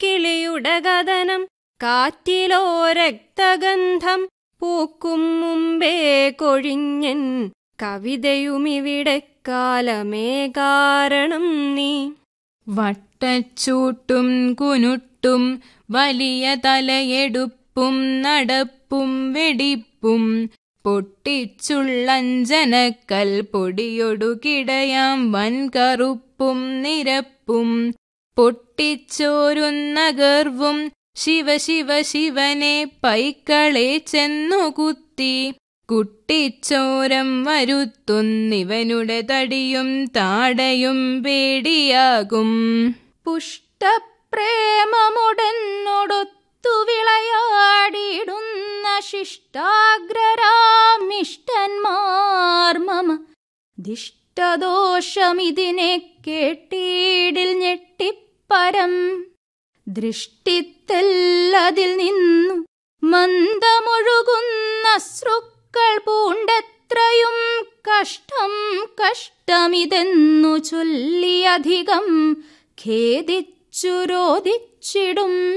കിളിയുടെ കഥനം കാറ്റിലോ രക്തഗന്ധം പൂക്കും മുമ്പേ കൊഴിഞ്ഞൻ കവിതയുമിവിടെ കാലമേ കാരണം നീ വട്ടച്ചൂട്ടും കുനുട്ടും വലിയ തലയെടുപ്പും നടപ്പും വെടിപ്പും പൊട്ടിച്ചുള്ളഞ്ചനക്കൽ പൊടിയൊടു കിടയാം വൻകറുപ്പും നിരപ്പും പൊട്ടിച്ചോരുന്ന ഗർവും ശിവ ശിവ ശിവനെ പൈക്കളെ ചെന്നു കുത്തി കുട്ടിച്ചോരം വരുത്തുന്നിവനുടെ തടിയും താടയും പേടിയാകും പുഷ്ടപ്രേമമുടനൊടൊത്തു വിളയാടിയിടുന്ന ശിഷ്ടാഗ്രരാമിഷ്ടന്മാർ മമ ദിഷ്ടദോഷമിതിനെ കേട്ടീടിൽ ഞെട്ടിപ്പരം ദൃഷ്ടിത്തല്ലതിൽ നിന്നു മന്ദമൊഴുകുന്ന ശ്രുക്കൾ പൂണ്ടെത്രയും കഷ്ടം കഷ്ടമിതെന്നു ചൊല്ലിയധികം ഖേദിച്ചു രോദിച്ചിടും